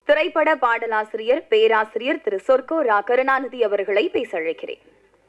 திரைப்பட பாடலாசிரியர் பேராசிரியர் திரு சொர்க்கோ ரா கருணாநிதி அவர்களை பேச அழைக்கிறேன்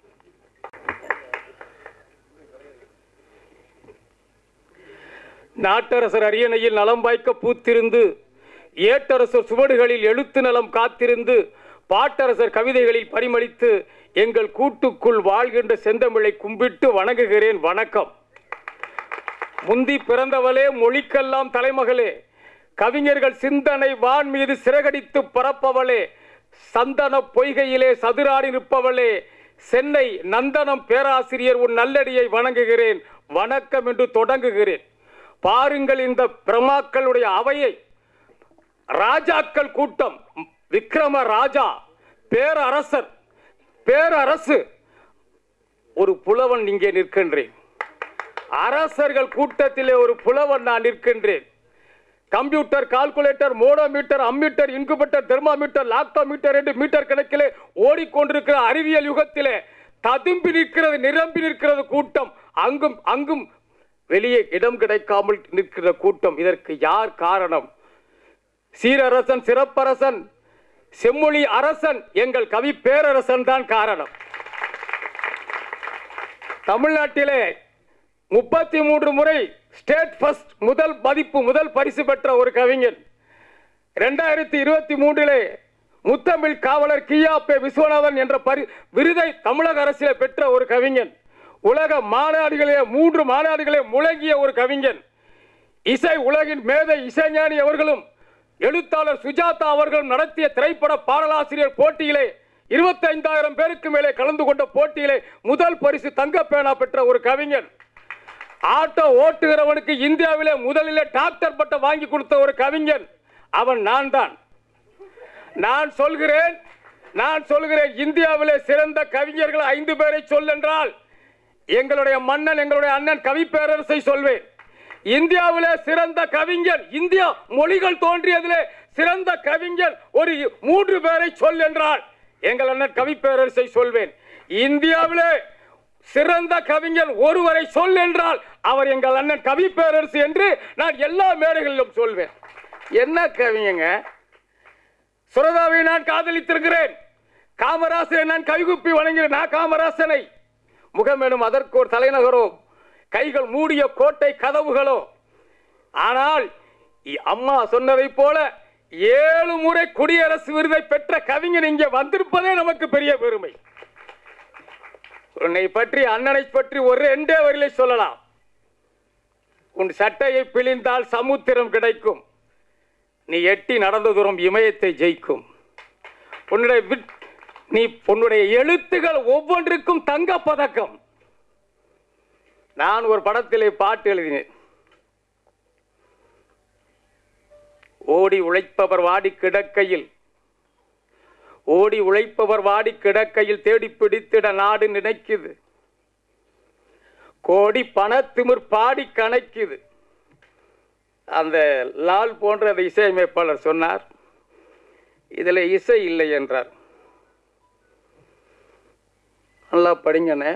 நாட்டரசர் அரியணையில் நலம் வாய்க்க பூத்திருந்து ஏட்டரசர் சுவடுகளில் எழுத்து நலம் காத்திருந்து பாட்டரசர் கவிதைகளில் பரிமளித்து எங்கள் கூட்டுக்குள் வாழ்கின்ற செந்தமிழை கும்பிட்டு வணங்குகிறேன் வணக்கம் முந்தி பிறந்தவளே மொழிக்கெல்லாம் தலைமகளே கவிஞர்கள் சிந்தனை வான் மீது சிறகடித்து பரப்பவளே சந்தன பொய்கையிலே சதுராடி நிற்பவளே சென்னை நந்தனம் பேராசிரியர் உன் நல்லடியை வணங்குகிறேன் வணக்கம் என்று தொடங்குகிறேன் பாருங்கள் இந்த பிரமாக்களுடைய அவையை ராஜாக்கள் கூட்டம் விக்ரம ராஜா பேரரசர் பேரரசு ஒரு புலவன் இங்கே நிற்கின்றேன் அரசர்கள் கூட்டத்திலே ஒரு புலவன் நான் நிற்கின்றேன் computer calculator manometer ammeter incubator thermometer lactometer என்று மீட்டர் கணக்கிலே ஓடிக்கொண்டிருக்கிற அறிவியல் யுகத்திலே ததும்பி நிற்கிறது நிரம்பி நிற்கிறது கூட்டம் அங்கும் அங்கும் வெளியே இடம் கிடைக்காமல் நிற்கிற கூட்டம் இதற்கு யார் காரணம் சீரரசன் சிறப்பரசன் செம்மொழி அரசன் எங்கள் கவி பேரரசன் தான் காரணம் தமிழ்நாட்டிலே முப்பத்தி மூன்று முறை ஸ்டேட் ஃபர்ஸ்ட் முதல் மதிப்பு முதல் பரிசு பெற்ற ஒரு கவிஞன் இரண்டாயிரத்தி இருபத்தி மூன்றிலே முத்தமிழ் காவலர் கியாப்பே விஸ்வநாதன் என்ற பரி விருதை தமிழக அரசிலே பெற்ற ஒரு கவிஞன் உலக மாநாடுகளிலே மூன்று மாநாடுகளே முழங்கிய ஒரு கவிஞன் இசை உலகின் மேதை இசைஞானி அவர்களும் எழுத்தாளர் சுஜாதா அவர்களும் நடத்திய திரைப்பட பாடலாசிரியர் போட்டியிலே இருபத்தைந்தாயிரம் பேருக்கு மேலே கலந்து கொண்ட போட்டியிலே முதல் பரிசு தங்க பேனா பெற்ற ஒரு கவிஞன் ஆட்டோ ஓட்டுகிறவனுக்கு இந்தியாவிலே முதலிலே டாக்டர் பட்டம் வாங்கி கொடுத்த ஒரு கவிஞன் அவன் நான் தான் நான் சொல்கிறேன் நான் சொல்கிறேன் இந்தியாவிலே சிறந்த கவிஞர்கள் ஐந்து பேரை சொல்லென்றால் எங்களுடைய மன்னன் எங்களுடைய அண்ணன் கவி பேரரசை சொல்வேன் இந்தியாவிலே சிறந்த கவிஞன் இந்தியா மொழிகள் தோன்றியதிலே சிறந்த கவிஞன் ஒரு மூன்று பேரை சொல் என்றால் எங்கள் அண்ணன் கவி பேரரசை சொல்வேன் இந்தியாவிலே சிறந்த கவிஞன் ஒருவரை சொல் என்றால் அவர் எங்கள் அண்ணன் கவி பேரரசு என்று நான் எல்லா மேடைகளிலும் சொல்வேன் என்ன கவிஞங்க சுரதாவை நான் காதலித்திருக்கிறேன் காமராசரை நான் கைகுப்பி வணங்கினேன் நான் காமராசனை முகமெனும் அதற்கு ஒரு தலைநகரோ கைகள் மூடிய கோட்டை கதவுகளோ ஆனால் இ- அம்மா சொன்னதைப் போல ஏழு முறை குடியரசு விருதை பெற்ற கவிஞன் இங்கே வந்திருப்பதே நமக்கு பெரிய பெருமை உன்னை பற்றி அண்ணனை பற்றி ஒரு ரெண்டே வரியிலே சொல்லலாம் உன் சட்டையை பிழிந்தால் சமுத்திரம் கிடைக்கும் நீ எட்டி நடந்த தூரம் இமயத்தை ஜெயிக்கும் உன்னுடைய விட்- நீ உன்னுடைய எழுத்துகள் ஒவ்வொன்றுக்கும் தங்க பதக்கம் நான் ஒரு படத்திலே பாட்டு எழுதினேன் ஓடி உழைப்பவர் வாடி கிடக்கையில் ஓடி உழைப்பவர் வாடி கிடக்கையில் தேடி பிடித்திட நாடு நினைக்குது கோடி பணத்திமிர் பாடி கணக்குது அந்த லால் போன்ற அந்த இசையமைப்பாளர் சொன்னார் இதில் இசை இல்லை என்றார் நல்லா படிங்கண்ணே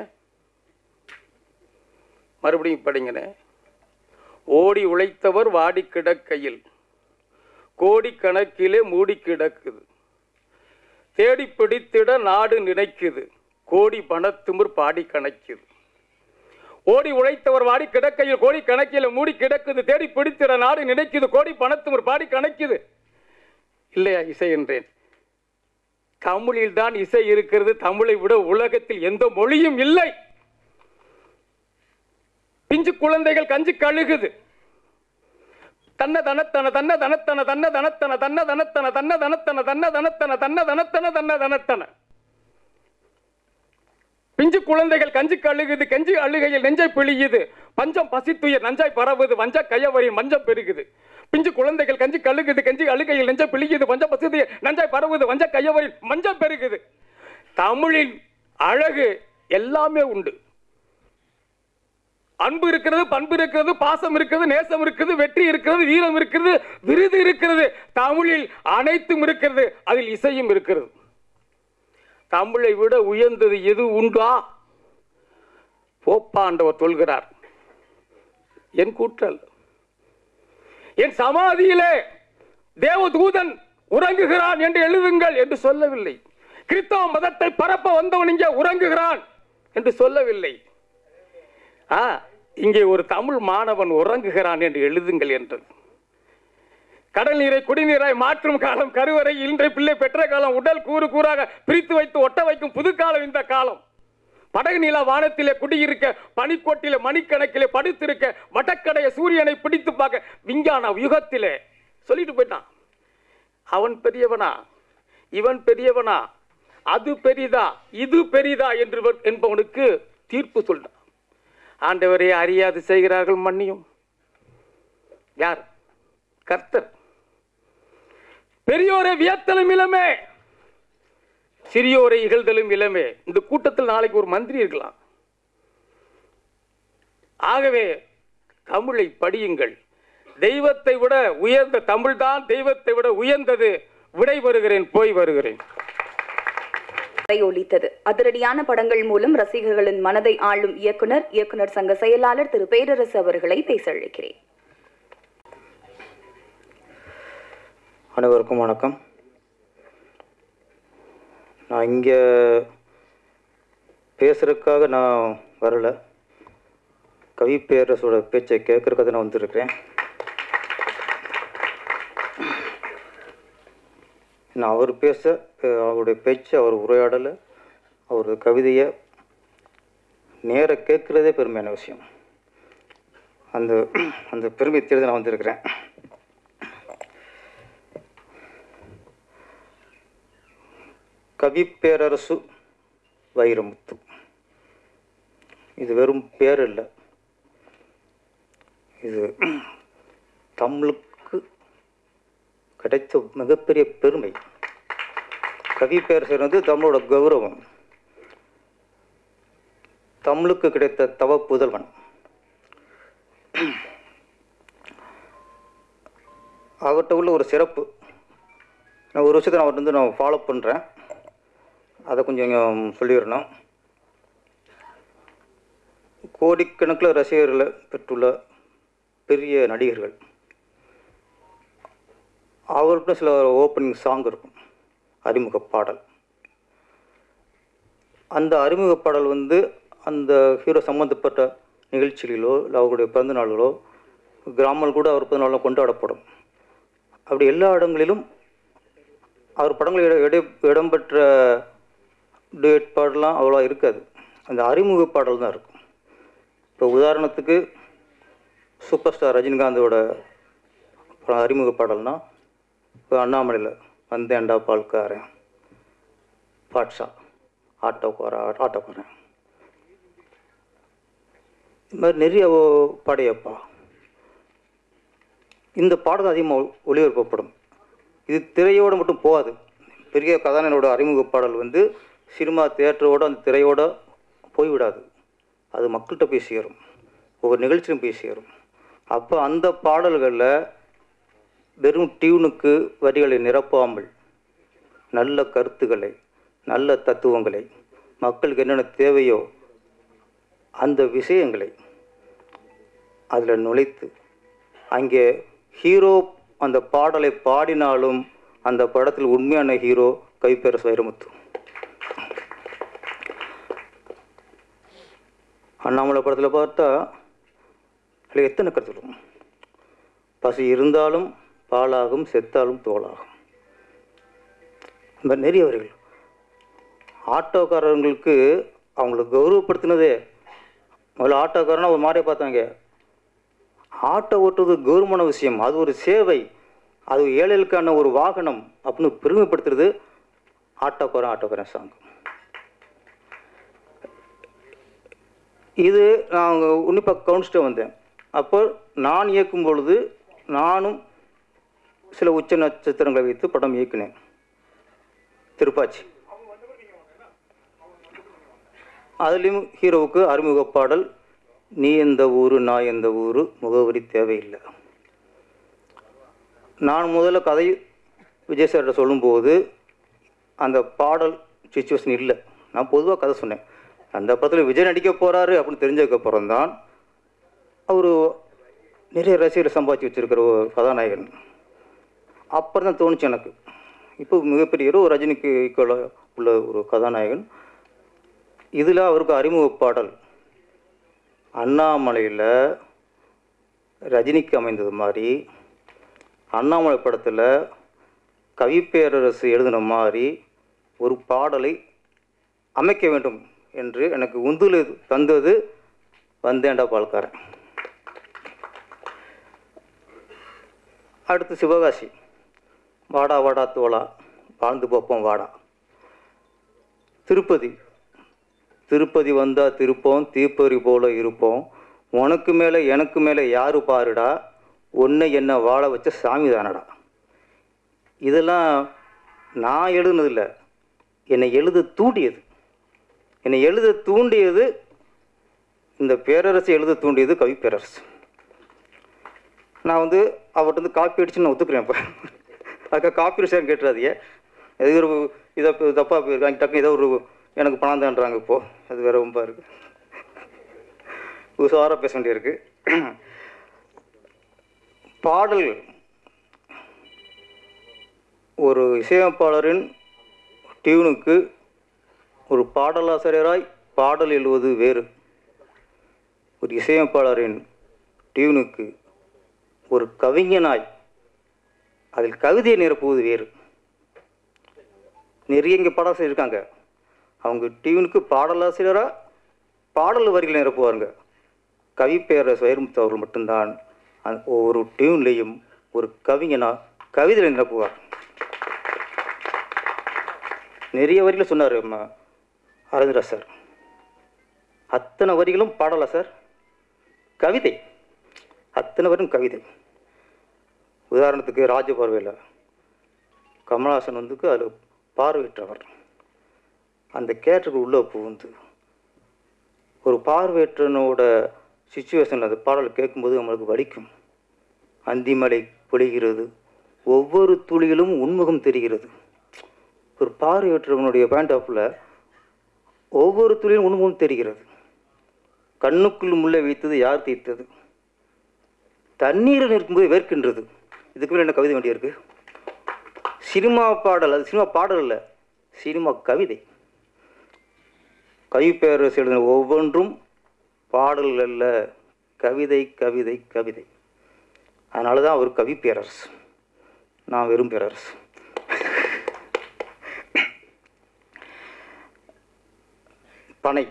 மறுபடியும் படிங்கண்ணே ஓடி உழைத்தவர் வாடி கிடக்கையில் கோடிக்கணக்கிலே மூடி கிடக்குது தேடி பிடித்திட நாடு நினைக்குது கோடி பணத்திமிர் பாடி கணக்குது ஓடி உழைத்தவர் வாடி கிடக்கையில் கோடி கணக்கில் மூடி கிடக்குது தேடி பிடித்திட நாடு நினைக்குது கோடி பணத்திமிர் பாடி கணக்குது இல்லையா இசை என்றேன் தமிழில் தான் இசை இருக்கிறது தமிழை விட உலகத்தில் எந்த மொழியும் இல்லை பிஞ்சு குழந்தைகள் கஞ்சி கழுகுது தன்ன தனத்தன தன்ன தனத்தன தன்ன தனத்தன தன்ன தனத்தன தன்ன தனத்தன தன்ன தனத்தன தன்ன தனத்தன தன்ன தனத்தன பிஞ்சு குழந்தைகள் கஞ்சி கழுகுது கஞ்சி அழுகையில் நெஞ்சை பிழியுது பஞ்சம் பசித்துயர் நஞ்சாய் பரவுது வஞ்ச கையவரி மஞ்சம் பெருகுது பிஞ்சு குழந்தைகள் கஞ்சி கழுகுது கஞ்சி அழுகையில் நெஞ்சை பிழியுது பஞ்சம் பசித்துயர் நஞ்சாய் பரவுது வஞ்ச கையவரி மஞ்சம் பெருகுது தமிழின் அழகு எல்லாமே உண்டு அன்பு இருக்கிறது பண்பு இருக்கிறது பாசம் இருக்கிறது நேசம் இருக்கிறது வெற்றி இருக்கிறது வீரம் இருக்கிறது விருது இருக்கிறது தமிழில் அனைத்தும் இருக்கிறது அதில் இசையும் இருக்கிறது தமிழை விட உயர்ந்தது எது உண்டா போப்பாண்டவர் சொல்கிறார் என் கூற்றல் என் சமாதியிலே தேவதூதன் உறங்குகிறான் என்று எழுதுங்கள் என்று சொல்லவில்லை கிறிஸ்தவ மதத்தை பரப்ப வந்தவன் இங்கே உறங்குகிறான் என்று சொல்லவில்லை ஆ இங்கே ஒரு தமிழ் மாணவன் உறங்குகிறான் என்று எழுதுங்கள் என்றது கடல் நீரை குடிநீராய் மாற்றும் காலம் கருவறை இன்றை பிள்ளை பெற்ற காலம் உடல் கூறு கூறாக பிரித்து வைத்து ஒட்ட வைக்கும் புது காலம் இந்த காலம் படகு நிலா வானத்திலே குடியிருக்க பனிக்கோட்டிலே மணிக்கணக்கிலே படுத்திருக்க வடக்கடைய சூரியனை பிடித்து பார்க்க விஞ்ஞான யுகத்திலே சொல்லிட்டு போயிட்டான் அவன் பெரியவனா இவன் பெரியவனா அது பெரிதா இது பெரிதா என்று என்பவனுக்கு தீர்ப்பு சொல்றான் ஆண்டவரே அறியாது செய்கிறார்கள் மன்னியும் யார் கர்த்தர் பெரியோரை வியத்தலும் இளமே சிறியோரை இகழ்தலும் இளமே இந்த கூட்டத்தில் நாளைக்கு ஒரு மந்திரி இருக்கலாம் ஆகவே தமிழை படியுங்கள் தெய்வத்தை விட உயர்ந்த தமிழ்தான் தெய்வத்தை விட உயர்ந்தது விடை வருகிறேன் போய் வருகிறேன் உரை ஒலித்தது அதிரடியான படங்கள் மூலம் ரசிகர்களின் மனதை ஆளும் இயக்குனர் இயக்குனர் சங்க செயலாளர் திரு பேரரசு அவர்களை பேச அழைக்கிறேன் அனைவருக்கும் வணக்கம் நான் இங்கே பேசுறதுக்காக நான் வரல கவி பேரரசோட பேச்சை கேட்கறதுக்காக நான் வந்திருக்கிறேன் நான் அவர் பேச அஹ், அவருடைய பேச்சு அவர் உரையாடலை அவர் கவிதையை நேர கேட்குறதே பெருமையான விஷயம் அந்த அந்த பெருமை தேர்ந்து நான் வந்திருக்கிறேன் கவி பேரரசு வைரமுத்து இது வெறும் பேர் இல்லை இது தமிழுக்கு கிடைத்த மிகப்பெரிய பெருமை கவி பேரரசர் வந்து தமிழோட கௌரவம் தமிழுக்கு கிடைத்த தவ புதல்வன் அவர்கிட்ட உள்ள ஒரு சிறப்பு நான் ஒரு விஷயத்தை நான் அவர்கிட்ட வந்து நான் ஃபாலோ பண்ணுறேன் அதை கொஞ்சம் சொல்லிடணும் கோடிக்கணக்கில் ரசிகர்களை பெற்றுள்ள பெரிய நடிகர்கள் அவர்கிட்ட சில ஓப்பனிங் சாங் இருக்கும் அறிமுக பாடல் அந்த அறிமுக பாடல் வந்து அந்த ஹீரோ சம்மந்தப்பட்ட நிகழ்ச்சிகளிலோ இல்லை அவருடைய பிறந்த நாளிலோ கிராமல் கூட அவர் பிறந்த நாளில் கொண்டாடப்படும் அப்படி எல்லா இடங்களிலும் அவர் படங்கள் இட இட இடம்பெற்ற டூயட் பாடலாம் அவ்வளோ இருக்காது அந்த அறிமுக பாடல் தான் இருக்கும் இப்போ உதாரணத்துக்கு சூப்பர் ஸ்டார் ரஜினிகாந்தோட படம் அறிமுக பாடல்னா இப்போ அண்ணாமலையில் வந்தேன்டா பால்காரன் பாட்ஷா ஆட்டோக்காரன் ஆட்டோக்காரன் இது மாதிரி நிறைய ஓ- பாடியப்பா இந்த பாடல் அதிகமாக ஒளிபரப்பப்படும் இது திரையோடு மட்டும் போகாது பெரிய கதாநாயகனோட அறிமுக பாடல் வந்து சினிமா தியேட்டரோட அந்த திரையோட போய்விடாது அது மக்கள்கிட்ட போய் சேரும் ஒவ்வொரு நிகழ்ச்சியும் போய் சேரும் அப்போ அந்த பாடல்களில் வெறும் டியூனுக்கு வரிகளை நிரப்பாமல் நல்ல கருத்துக்களை நல்ல தத்துவங்களை மக்களுக்கு என்னென்ன தேவையோ அந்த விஷயங்களை அதில் நுழைத்து அங்கே ஹீரோ அந்த பாடலை பாடினாலும் அந்த படத்தில் உண்மையான ஹீரோ கைப்பேரசு வைரமுத்து அண்ணாமலை படத்தில் பார்த்தா அதில் எத்தனை கருத்து இருக்கும் பசி இருந்தாலும் பாலாகும் செத்தாலும் தோலாகும் இந்த மாதிரி நிறைய வரிகள் ஆட்டோக்காரங்களுக்கு அவங்களை கௌரவப்படுத்தினதே முதல்ல ஆட்டோக்காரனா ஒரு மாதிரியே பார்த்தாங்க ஆட்டோ ஓட்டுறது கௌரவமான விஷயம் அது ஒரு சேவை அது ஏழைகளுக்கான ஒரு வாகனம் அப்படின்னு பெருமைப்படுத்துறது ஆட்டோக்காரன் ஆட்டோக்காரன் சாங் இது நான் உன்னிப்பாக கவனிச்சுட்டு வந்தேன் அப்போ நான் இயக்கும் பொழுது நானும் சில உச்ச நட்சத்திரங்களை வைத்து படம் இயக்கினேன் திருப்பாச்சி அதுலேயும் ஹீரோவுக்கு அறிமுக பாடல் நீ எந்த ஊரு நான் எந்த ஊரு முகவரி தேவையில்லை நான் முதல்ல கதை விஜய் சார்கிட்ட சொல்லும்போது அந்த பாடல் சுச்சுவேஷன் இல்லை நான் பொதுவாக கதை சொன்னேன் அந்த படத்தில் விஜய் நடிக்க போகிறாரு அப்படின்னு தெரிஞ்சதுக்கப்புறம் தான் அவர் நிறைய ரசிகர்களை சம்பாதிச்சு வச்சிருக்கிற ஒரு கதாநாயகன் அப்புறம் தான் தோணுச்சு எனக்கு இப்போ மிகப்பெரிய hero, ஒரு ரஜினிக்கு ஈக்குவலாக உள்ள ஒரு கதாநாயகன் இதில் அவருக்கு அறிமுக பாடல் அண்ணாமலையில் ரஜினிக்கு அமைந்தது மாதிரி அண்ணாமலை படத்தில் கவிப்பேரரசு எழுதின மாதிரி ஒரு பாடலை அமைக்க வேண்டும் என்று எனக்கு உந்துல தந்தது வந்தேண்டா பால்காரன் அடுத்து சிவகாசி வாடா வாடா தோளா வாழ்ந்து பார்ப்போம் வாடா திருப்பதி திருப்பதி வந்தா திருப்போம் தீப்பொறி போல இருப்போம் உனக்கு மேலே எனக்கு மேலே யாரு பாருடா உன்னை என்ன வாழ வச்ச சாமி தானடா இதெல்லாம் நான் எழுதுனதில்லை என்னை எழுத தூண்டியது என்னை எழுத தூண்டியது இந்த பேரரசு எழுத தூண்டியது கவி பேரரசு நான் வந்து அவர்கிட்ட வந்து காப்பி அடிச்சு நான் ஒத்துக்கிறேன் இப்போ அதுக்காக காப்பி அடிச்சு கேட்டுறாதீங்க எது ஒரு இதை தப்பாக போயிருக்காங்க டக்குனு ஏதோ ஒரு எனக்கு பணம் தான்றாங்க இப்போது அது வேற ரொம்ப இருக்கு உஷாராக பேச வேண்டியிருக்கு பாடல்கள் ஒரு இசையமைப்பாளரின் டியூனுக்கு ஒரு பாடலாசிரியராய் பாடல் எழுவது வேறு ஒரு இசையமைப்பாளரின் டியூனுக்கு ஒரு கவிஞனாய் அதில் கவிதையை நிரப்புவது வேறு நிறைய இங்கே பாடலாசிரியர் இருக்காங்க அவங்க டியூனுக்கு பாடலாசிரியராக பாடல் வரிகளை நிரப்புவாருங்க கவி பேரரசு வைரமுத்து அவர்கள் மட்டும்தான் அந்த ஒவ்வொரு டியூன்லேயும் ஒரு கவிஞனா கவிதைகளை நிரப்புவார் நிறைய வரிகளை சொன்னார் நம்ம அரவிந்தரா சார் அத்தனை வரிகளும் பாடலா சார் கவிதை அத்தனை வரும் கவிதை உதாரணத்துக்கு ராஜபார்வையில் கமலஹாசன் வந்துக்கு அதில் பார்வையற்றவர் அந்த கேரக்டருக்கு உள்ளே புகுந்து ஒரு பார்வையற்றனோட சுச்சுவேஷன் அந்த பாடல் கேட்கும்போது நம்மளுக்கு வலிக்கும் அந்திமலை பொழிகிறது ஒவ்வொரு துளியிலும் உண்முகம் தெரிகிறது ஒரு பார்வையற்றவனுடைய பேண்ட் ஆஃபில் ஒவ்வொரு துளியிலும் உண்முகம் தெரிகிறது கண்ணுக்குள் முள்ளை வைத்தது யார் தீர்த்தது தண்ணீரில் நிற்கும்போது வேர்க்கின்றது இதுக்கு மேலே என்ன கவிதை வேண்டியிருக்கு சினிமா பாடல் அது சினிமா பாடல் இல்லை சினிமா கவிதை கவி பேரரசு எழுதின ஒவ்வொன்றும் பாடல் அல்ல கவிதை கவிதை கவிதை அதனால தான் அவர் கவி பேரரசு நான் வெறும் பேரரசு பனை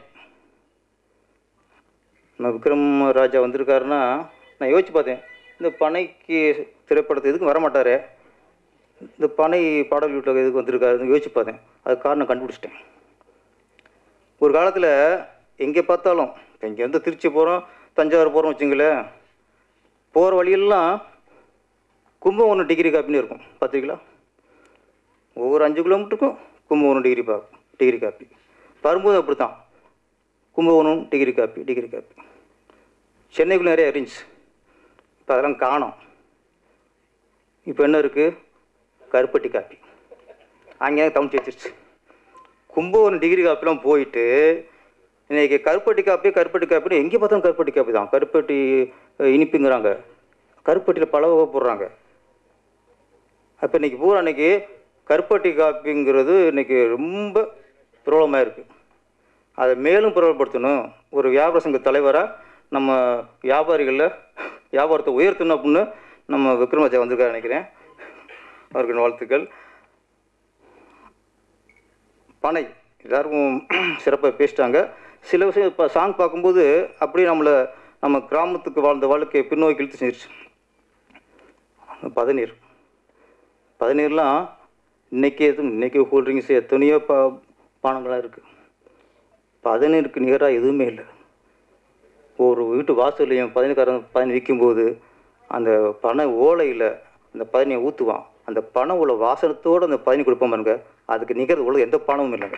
நம்ம விக்ரம் ராஜா வந்திருக்காருன்னா நான் யோசிச்சு பார்த்தேன் இந்த பனைக்கு திரைப்படத்தை எதுக்கும் வரமாட்டாரே இந்த பனை பாடல் வீட்டில் எதுக்கு வந்திருக்காருன்னு யோசிச்சு பார்த்தேன் அது காரணம் கண்டுபிடிச்சிட்டேன் ஒரு காலத்தில் எங்கே பார்த்தாலும் இப்போ இங்கேருந்து திருச்சி போகிறோம் தஞ்சாவூர் போகிறோம் வச்சுங்களேன் போகிற வழியெல்லாம் கும்பகோணம் டிகிரி காப்பின்னு இருக்கும் பார்த்துருக்கீங்களா ஒவ்வொரு அஞ்சு கிலோமீட்டருக்கும் கும்பகோணம் டிகிரி பா டிகிரி காப்பி வரும்போது அப்படி தான் Kumbakonam degree coffee degree coffee சென்னைக்குள்ள நிறைய இருந்துச்சு இப்போ அதெல்லாம் காணோம் இப்போ என்ன இருக்குது கருப்பட்டி காப்பி அங்கே தமிழ் வச்சிருச்சு கும்பகோணம் டிகிரி காப்பிலாம் போயிட்டு இன்னைக்கு கருப்பட்டி காப்பி கருப்பட்டி காப்பின்னு எங்கே பார்த்தாலும் கருப்பட்டி காப்பி தான் கருப்பட்டி அஹ், இனிப்புங்கிறாங்க கருப்பட்டியில் பல வகை போடுறாங்க அப்போ இன்னைக்கு பூரா இன்னைக்கு கருப்பட்டி காப்பிங்கிறது இன்னைக்கு ரொம்ப பிரபலமாக இருக்குது அதை மேலும் பிரபலப்படுத்தணும் ஒரு வியாபார சங்க தலைவராக நம்ம வியாபாரிகளில் வியாபாரத்தை உயர்த்தணும் அப்படின்னு நம்ம விக்ரமராஜா வந்திருக்காரு நினைக்கிறேன் அவருக்கு என் வாழ்த்துக்கள் பனை எல்லாருக்கும் சிறப்பாக பேசிட்டாங்க சில விஷயம் இப்போ சாங் பார்க்கும்போது அப்படியே நம்மளை நம்ம கிராமத்துக்கு வாழ்ந்த வாழ்க்கையை பின்னோக்கி இழுத்து செஞ்சிருச்சு பதநீர் பதநீர்லாம் இன்னைக்கு எதுவும் இன்னைக்கு கூல்ட்ரிங்க்ஸ் எத்தனையோ பா பானங்கள்லாம் இருக்குது பதநீருக்கு நிகராக எதுவுமே இல்லை ஒரு வீட்டு வாசல்லையும் பதினீர்காரன் பதினி விற்கும்போது அந்த பனை ஓலையில் அந்த பதினியை ஊற்றுவான் அந்த பனை உள்ள வாசனத்தோடு அந்த பதினி கொடுப்போம் பாருங்க அதுக்கு நிகர் உள்ள எந்த பணமும் இல்லைங்க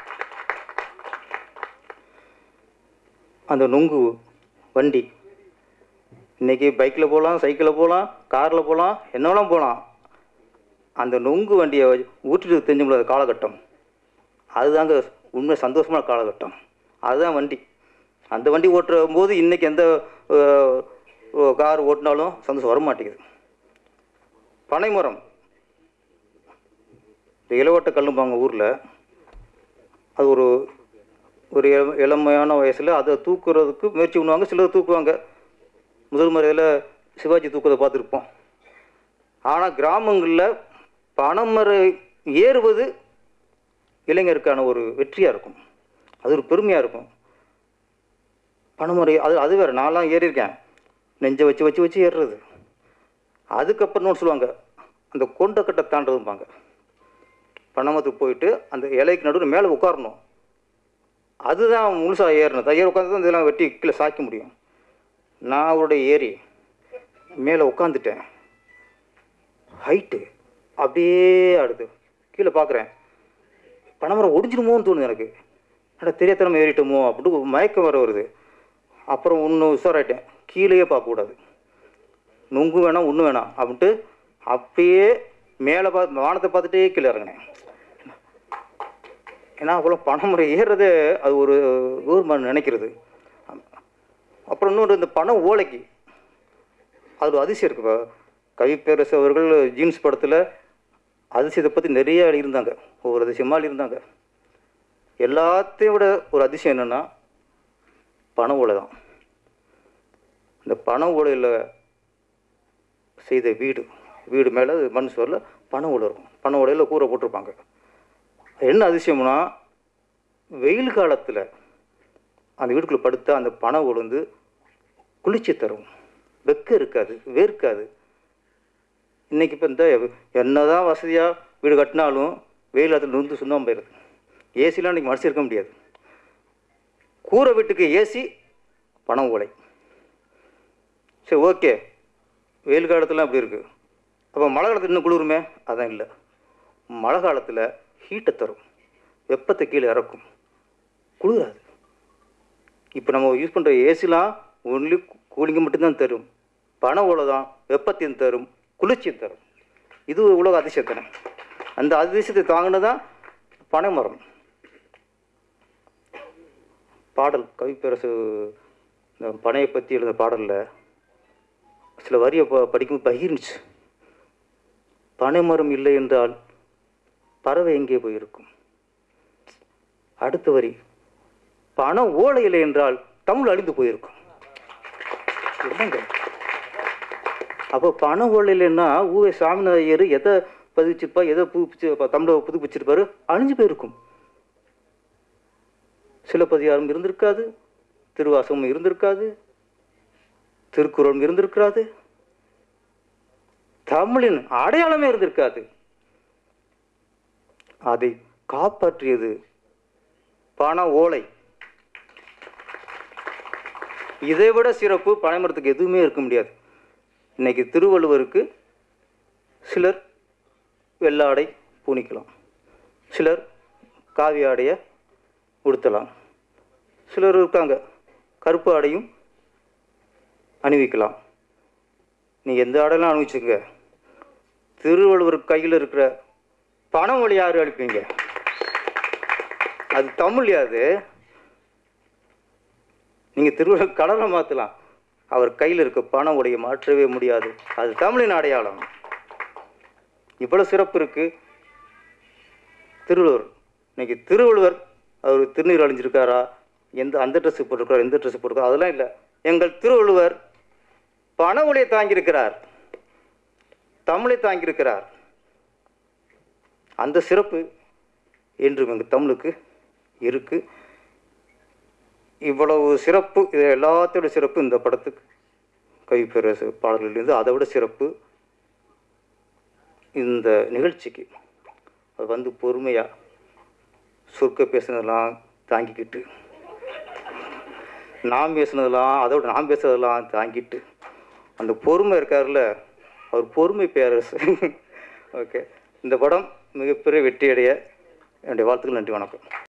அந்த நுங்கு வண்டி இன்னைக்கு பைக்கில் போகலாம் சைக்கிளில் போகலாம் காரில் போகலாம் என்னவெல்லாம் போகலாம் அந்த நொங்கு வண்டியை ஊற்றிட்டு தெரிஞ்ச காலகட்டம் அதுதாங்க உண்மை சந்தோஷமான காலகட்டம் அதுதான் வண்டி அந்த வண்டி ஓட்டுற போது இன்னைக்கு எந்த கார் ஓட்டினாலும் சந்தோஷம் வர மாட்டேங்குது பனைமரம் இந்த இளவட்ட கல்லும்பாங்க ஊரில் அது ஒரு ஒரு இள- இளமையான வயசில் அதை தூக்குறதுக்கு முயற்சி பண்ணுவாங்க சிலர் தூக்குவாங்க முதல் முறையில் சிவாஜி தூக்குறதை பார்த்துருப்போம் ஆனால் கிராமங்களில் பனைமரம் ஏறுவது இளைஞருக்கான ஒரு வெற்றியாக இருக்கும் அது ஒரு பெருமையாக இருக்கும் பனைமரம் ஏ- அது அது வேறு நான்லாம் ஏறியிருக்கேன் நெஞ்சை வச்சு வச்சு வச்சு ஏறுறது அதுக்கப்புறம் இன்னொன்று சொல்லுவாங்க அந்த கொண்டக்கட்டை தாண்டதும்பாங்க பனைமரத்துக்கு போயிட்டு அந்த இலைக்கு நடுவில் மேலே உட்காரணும் அதுதான் முழுசாக ஏறணும் தையர் உட்காந்து தான் இதெல்லாம் வெட்டி கீழே சாய்க்க முடியும் நான் அவருடைய ஏறி மேலே உட்காந்துட்டேன் ஹைட்டு அப்படியே ஆடுது கீழே பார்க்குறேன் பனைமரம் ஒடிஞ்சிடுமோன்னு தோணுது எனக்கு அட தெரியாதனமா ஏறிட்டோமோ அப்படி ஒரு மயக்கம் வர வருது அப்புறம் ஒன்று உஷாராயிட்டேன் கீழேயே பார்க்கக்கூடாது நுங்கு வேணாம் ஒன்று வேணாம் அப்படின்ட்டு அப்படியே மேலே பார்த்து வானத்தை பார்த்துட்டே கீழே இறங்கினேன் ஏன்னா அவ்வளோ பனைமுறை ஏறுறது அது ஒரு கவர்மெண்ட் நினைக்கிறது அப்புறம் இன்னொரு இந்த பண ஓலைக்கு அது ஒரு அதிசயம் இருக்கு இப்போ கவிப்பேரசு அவர்கள் ஜீன்ஸ் படத்தில் அதிசயத்தை பற்றி நிறைய இருந்தாங்க ஒவ்வொரு அதிசயமாக இருந்தாங்க எல்லாத்தையும் விட ஒரு அதிசயம் என்னென்னா பண ஓலை தான் இந்த பண ஓலையில் செய்த வீடு வீடு மேலே மண் சுவரில் பண ஓலை இருக்கும் பண ஓலையில் கூரை போட்டிருப்பாங்க என்ன அதிசயம்னா வெயில் காலத்தில் அந்த வீட்டுக்குள்ளே படுத்தா அந்த பனை உளுந்து குளிர்ச்சி தரும் வெக்கம் இருக்காது வேர்க்காது இன்னைக்கு இப்போ இந்த என்னதான் வசதியாக வீடு கட்டினாலும் வெயில் அதில் நொந்து சுண்ணாம போயிடுது ஏசிலாம் இன்னைக்கு மனசு இருக்க முடியாது கூரை வீட்டுக்கு ஏசி பணம் ஓலை சரி ஓகே வெயில் காலத்துலாம் அப்படி இருக்குது அப்போ மழை காலத்தில் இன்னும் குளிருமே அதான் இல்லை மழை காலத்தில் ஹீட்டை தரும் வெப்பத்தை கீழே இறக்கும் குளிராது இப்போ நம்ம யூஸ் பண்ணுற ஏசிலாம் ஒன்லி கூலிங்கை மட்டும்தான் தரும் பண ஓலை தான் வெப்பத்தையும் தரும் குளிர்ச்சியும் தரும் இது உலக அதிசயத்தனை அந்த அதிசயத்தை தாங்கினதான் பனை மரம் பாடல் கவிப்பேரசு இந்த பனையை பற்றி எழுந்த பாடலில் சில வரியை ப படிக்கும் பகிர்ந்துச்சு பனை மரம் இல்லை என்றால் பறவை எங்கே போயிருக்கும் அடுத்த வரி பண ஓலை இல்லை என்றால் தமிழ் அழிந்து போயிருக்கும் என்னங்க அப்போ பண ஓலை இல்லைன்னா ஊவே சாமிநாதையர் எதை பதிவிச்சிருப்பா எதை புதுப்பிச்சு தமிழை புதுப்பிச்சிருப்பாரு அழிஞ்சு போயிருக்கும் சிலப்பதிகாரம் இருந்திருக்காது திருவாசகம் இருந்திருக்காது திருக்குறளும் இருந்திருக்காது தமிழின் அடையாளமே இருந்திருக்காது அதை காப்பாற்றியது பண ஓலை இதை விட சிறப்பு பனைமரத்துக்கு எதுவுமே இருக்க முடியாது இன்னைக்கு திருவள்ளுவருக்கு சிலர் வெள்ளாடை பூணிக்கலாம் சிலர் காவி ஆடையை உடுத்தலாம் சிலர் இருக்காங்க கருப்பு ஆடையும் அணிவிக்கலாம் நீ எந்த ஆடையெல்லாம் அணிவிச்சுங்க திருவள்ளுவர் கையில் இருக்கிற பணம் வழி யார் அளிப்பீங்க அது தமிழ் அது நீங்கள் திருவள்ளுவர் கடலை மாற்றலாம் அவர் கையில் இருக்க பண உடைய மாற்றவே முடியாது அது தமிழின் அடையாளம் இவ்வளோ சிறப்பு இருக்கு திருவள்ளுவர் இன்னைக்கு திருவள்ளுவர் அவர் திருநீர் அழிஞ்சிருக்காரா எந்த அந்த ட்ரெஸ் போட்டிருக்காரா எந்த ட்ரெஸ் போட்டிருக்காரா அதெல்லாம் இல்லை எங்கள் திருவள்ளுவர் பண ஒளியை தாங்கியிருக்கிறார் தமிழை தாங்கியிருக்கிறார் அந்த சிறப்பு என்றும் எங்கள் தமிழுக்கு இருக்கு இவ்வளவு சிறப்பு இது எல்லாத்தோட சிறப்பு இந்த படத்துக்கு கவிப்பேரசு பாடல்களிலிருந்து அதை விட சிறப்பு இந்த நிகழ்ச்சிக்கு அது வந்து பொறுமையாக சொற்க பேசுனதெல்லாம் தாங்கிக்கிட்டு நான் பேசுனதெல்லாம் அதோட நான் பேசுனதெல்லாம் தாங்கிட்டு அந்த பொறுமை இருக்கார்ல அவர் பொறுமை பேரரசு ஓகே இந்த படம் மிகப்பெரிய வெற்றியடைய என்னுடைய வாழ்த்துக்கள் நன்றி வணக்கம்